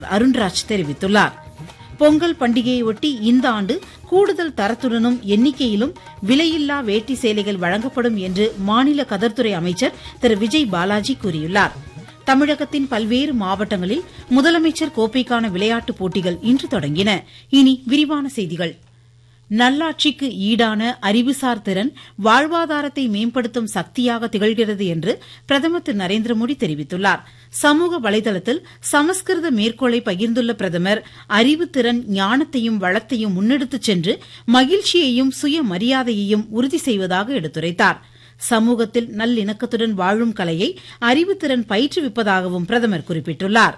அருண்ராஜ் தெரிவித்துள்ளார் பொங்கல் பண்டிகையையொட்டி இந்த ஆண்டு கூடுதல் தரத்துடனும் எண்ணிக்கையிலும் விலையில்லா வேட்டி சேலைகள் வழங்கப்படும் என்று மாநில கதர்துறை அமைச்சர் திரு விஜய் பாலாஜி கூறியுள்ளார் தமிழகத்தின் பல்வேறு மாவட்டங்களில் முதலமைச்சர் கோப்பைக்கான விளையாட்டுப் போட்டிகள் இன்று தொடங்கின இனி விரிவான செய்திகள் நல்லாட்சிக்கு ஈடான அறிவுசார் திறன் வாழ்வாதாரத்தை மேம்படுத்தும் சக்தியாக திகழ்கிறது என்று பிரதமர் திரு நரேந்திர மோடி தெரிவித்துள்ளார் சமூக வலைதளத்தில் சமஸ்கிருத மேற்கோளை பகிர்ந்துள்ள பிரதமர் அறிவுத்திறன் ஞானத்தையும் வளத்தையும் முன்னெடுத்துச் சென்று மகிழ்ச்சியையும் சுயமரியாதையையும் உறுதி செய்வதாக எடுத்துரைத்தார் சமூகத்தில் நல்லிணக்கத்துடன் வாழும் கலையை அறிவுத்திறன் பயிற்றுவிப்பதாகவும் பிரதமர் குறிப்பிட்டுள்ளார்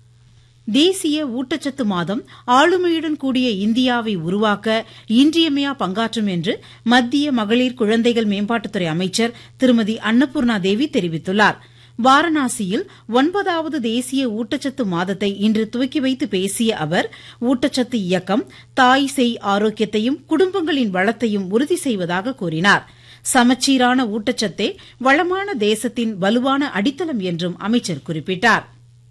தேசிய ஊட்டச்சத்து மாதம் ஆளுமையுடன் கூடிய இந்தியாவை உருவாக்க இன்றியமையா பங்காற்றும் என்று மத்திய மகளிர் குழந்தைகள் மேம்பாட்டுத்துறை அமைச்சர் திருமதி அன்னபூர்ணா தேவி தெரிவித்துள்ளார் வாரணாசியில் ஒன்பதாவது தேசிய ஊட்டச்சத்து மாதத்தை இன்று துவக்கி வைத்து பேசிய அவர் ஊட்டச்சத்து இயக்கம் தாய் சேய் ஆரோக்கியத்தையும் குடும்பங்களின் வளத்தையும் உறுதி செய்வதாக கூறினார் சமச்சீரான ஊட்டச்சத்தே வளமான தேசத்தின் வலுவான அடித்தளம் என்றும் அமைச்சர் குறிப்பிட்டார்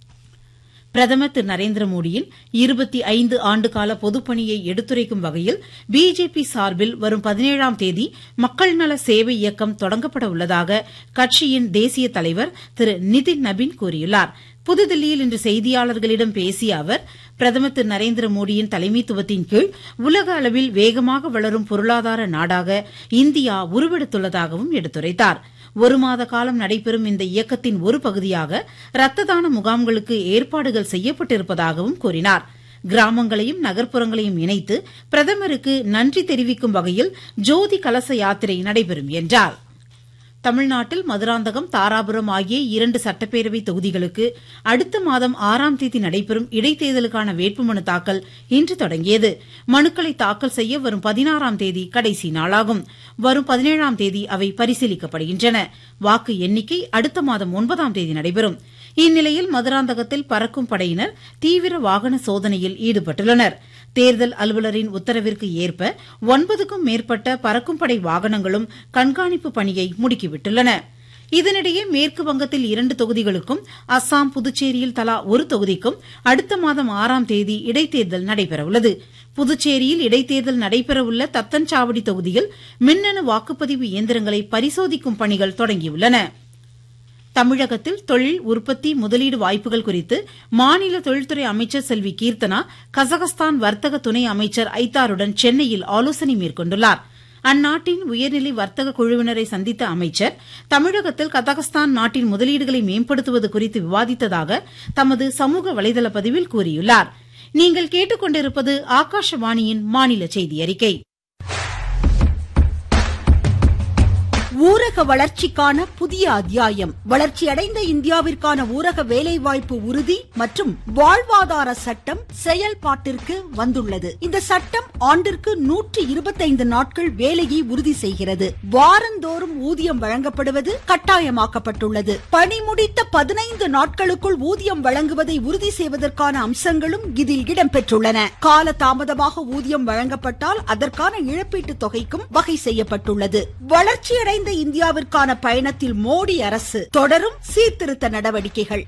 பிரதமர் திரு நரேந்திர மோடியின் இருபத்தி ஐந்து ஆண்டுகால பொதுப்பணியை எடுத்துரைக்கும் வகையில் பிஜேபி சார்பில் வரும் பதினேழாம் தேதி மக்கள் நல சேவை இயக்கம் தொடங்கப்பட உள்ளதாக கட்சியின் தேசிய தலைவர் திரு நிதின் நபின் கூறியுள்ளார் புதுதில்லியில் இன்று செய்தியாளர்களிடம் பேசிய அவர் பிரதமர் திரு நரேந்திர மோடியின் தலைமைத்துவத்தின் கீழ் உலக அளவில் வேகமாக வளரும் பொருளாதார நாடாக இந்தியா உருவெடுத்துள்ளதாகவும் எடுத்துரைத்தார் ஒரு மாத காலம் நடைபெறும் இந்த இயக்கத்தின் ஒரு பகுதியாக ரத்த தான முகாம்களுக்கு ஏற்பாடுகள் செய்யப்பட்டிருப்பதாகவும் கூறினார் கிராமங்களையும் நகர்ப்புறங்களையும் இணைத்து பிரதமருக்கு நன்றி தெரிவிக்கும் வகையில் ஜோதி கலச யாத்திரை நடைபெறும் என்றார் தமிழ்நாட்டில் மதுராந்தகம் தாராபுரம் ஆகிய இரண்டு சட்டப்பேரவை தொகுதிகளுக்கு அடுத்த மாதம் ஆறாம் தேதி நடைபெறும் இடைத்தேர்தலுக்கான வேட்புமனு தாக்கல் இன்று தொடங்கியது மனுக்களை தாக்கல் செய்ய வரும் பதினாறாம் தேதி கடைசி நாளாகும் வரும் பதினேழாம் தேதி அவை பரிசீலிக்கப்படுகின்றன வாக்கு எண்ணிக்கை அடுத்த மாதம் ஒன்பதாம் தேதி நடைபெறும் இந்நிலையில் மதுராந்தகத்தில் பறக்கும் படையினர் தீவிர வாகன சோதனையில் ஈடுபட்டுள்ளனா் தேர்தல் அலுவலரின் உத்தரவிற்கு ஏற்ப ஒன்பதுக்கும் மேற்பட்ட பறக்கும் படை வாகனங்களும் கண்காணிப்பு பணியை முடுக்கிவிட்டுள்ளன இதனிடையே மேற்கு வங்கத்தில் இரண்டு தொகுதிகளுக்கும் அஸ்ஸாம் புதுச்சேரியில் தலா ஒரு தொகுதிக்கும் அடுத்த மாதம் ஆறாம் தேதி இடைத்தேர்தல் நடைபெறவுள்ளது புதுச்சேரியில் இடைத்தேர்தல் நடைபெறவுள்ள தத்தன்சாவடி தொகுதியில் மின்னணு வாக்குப்பதிவு இயந்திரங்களை பரிசோதிக்கும் பணிகள் தொடங்கியுள்ளன தமிழகத்தில் தொழில் உற்பத்தி முதலீடு வாய்ப்புகள் குறித்து மாநில தொழில்துறை அமைச்சர் செல்வி கீர்த்தனா கசகஸ்தான் வர்த்தக துணை அமைச்சர் ஐத்தாருடன் சென்னையில் ஆலோசனை மேற்கொண்டுள்ளார் அந்நாட்டின் உயர்நிலை வர்த்தக குழுவினரை சந்தித்த அமைச்சர் தமிழகத்தில் கசகஸ்தான் நாட்டின் முதலீடுகளை மேம்படுத்துவது குறித்து விவாதித்ததாக தமது சமூக வலைதள பதிவில் கூறியுள்ளார் நீங்கள் கேட்டுக்கொண்டிருப்பது ஆகாஷவாணியின் மாநில செய்தி அறிக்கை ஊரக வளர்ச்சிக்கான புதிய அத்தியாயம் வளர்ச்சியடைந்த இந்தியாவிற்கான ஊரக வேலைவாய்ப்பு உறுதி மற்றும் வாழ்வாதார சட்டம் செயல்பாட்டிற்கு வந்துள்ளது இந்த சட்டம் ஆண்டிற்கு நூற்று இருபத்தைந்து நாட்கள் வேலையை உறுதி செய்கிறது வாரந்தோறும் ஊதியம் வழங்கப்படுவது கட்டாயமாக்கப்பட்டுள்ளது பணி முடித்த பதினைந்து நாட்களுக்குள் ஊதியம் வழங்குவதை உறுதி செய்வதற்கான அம்சங்களும் இதில் இடம்பெற்றுள்ளன கால தாமதமாக ஊதியம் வழங்கப்பட்டால் அதற்கான இழப்பீட்டுத் தொகைக்கும் வகை செய்யப்பட்டுள்ளது வளர்ச்சியடைந்த வளர்ந்த இந்தியாவிற்கான பயணத்தில் மோடி அரசு தொடரும் சீர்திருத்த நடவடிக்கைகள்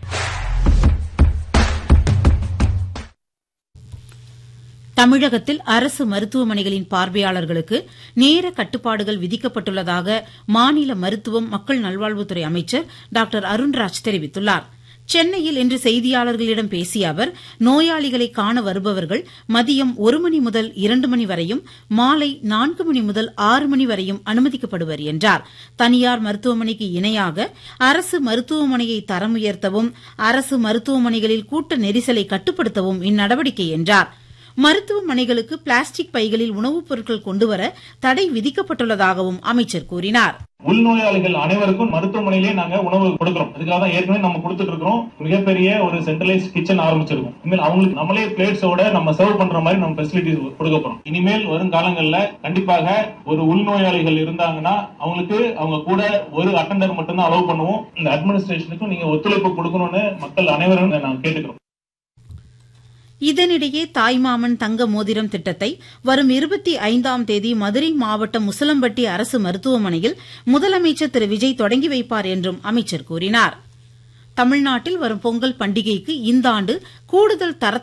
தமிழகத்தில் அரசு மருத்துவமனைகளின் பார்வையாளர்களுக்கு நேர கட்டுப்பாடுகள் விதிக்கப்பட்டுள்ளதாக மாநில மருத்துவம் மக்கள் நல்வாழ்வுத்துறை அமைச்சர் டாக்டர் அருண்ராஜ் தெரிவித்துள்ளார் சென்னையில் இன்று செய்தியாளர்களிடம் பேசிய அவர் நோயாளிகளை காண வருபவர்கள் மதியம் ஒரு மணி முதல் இரண்டு மணி வரையும் மாலை நான்கு மணி முதல் ஆறு மணி வரையும் அனுமதிக்கப்படுவர் என்றார் தனியார் மருத்துவமனைக்கு இணையாக அரசு மருத்துவமனையை தரம் உயர்த்தவும் அரசு மருத்துவமனைகளில் கூட்ட நெரிசலை கட்டுப்படுத்தவும் இந்நடவடிக்கை என்றார் மருத்துவமனைகளுக்கு பிளாஸ்டிக் பைகளில் உணவுப் பொருட்கள் கொண்டுவர தடை விதிக்கப்பட்டுள்ளதாகவும் அமைச்சர் கூறினார் உள்நோயாளிகள் அனைவருக்கும் மருத்துவமனையிலேயே நாங்க உணவு கொடுக்கிறோம் அதுக்காக தான் ஏற்கனவே நம்ம கொடுத்துட்டு இருக்கிறோம் மிகப்பெரிய ஒரு சென்ட்ரலைஸ் கிச்சன் ஆரம்பிச்சிருக்கோம் இனிமேல் அவங்களுக்கு நம்மளே பிளேட்ஸோட நம்ம சர்வ் பண்ற மாதிரி நம்ம ஃபெசிலிட்டிஸ் கொடுக்க போறோம் இனிமேல் வரும் காலங்கள்ல கண்டிப்பாக ஒரு உள்நோயாளிகள் இருந்தாங்கன்னா அவங்களுக்கு அவங்க கூட ஒரு அட்டண்டர் மட்டும்தான் அலோவ் பண்ணுவோம் இந்த அட்மினிஸ்ட்ரேஷனுக்கும் நீங்க ஒத்துழைப்பு கொடுக்கணும்னு மக்கள் அனைவரும் நான் கேட்டுக்கிறோம் இதனிடையே தாய்மாமன் தங்க மோதிரம் திட்டத்தை வரும் இருபத்தி ஐந்தாம் தேதி மதுரை மாவட்டம் முசலம்பட்டி அரசு மருத்துவமனையில் முதலமைச்சர் திரு விஜய் தொடங்கி வைப்பார் என்றும் அமைச்சர் கூறினார் தமிழ்நாட்டில் வரும் பொங்கல் பண்டிகைக்கு இந்த ஆண்டு கூடுதல் தர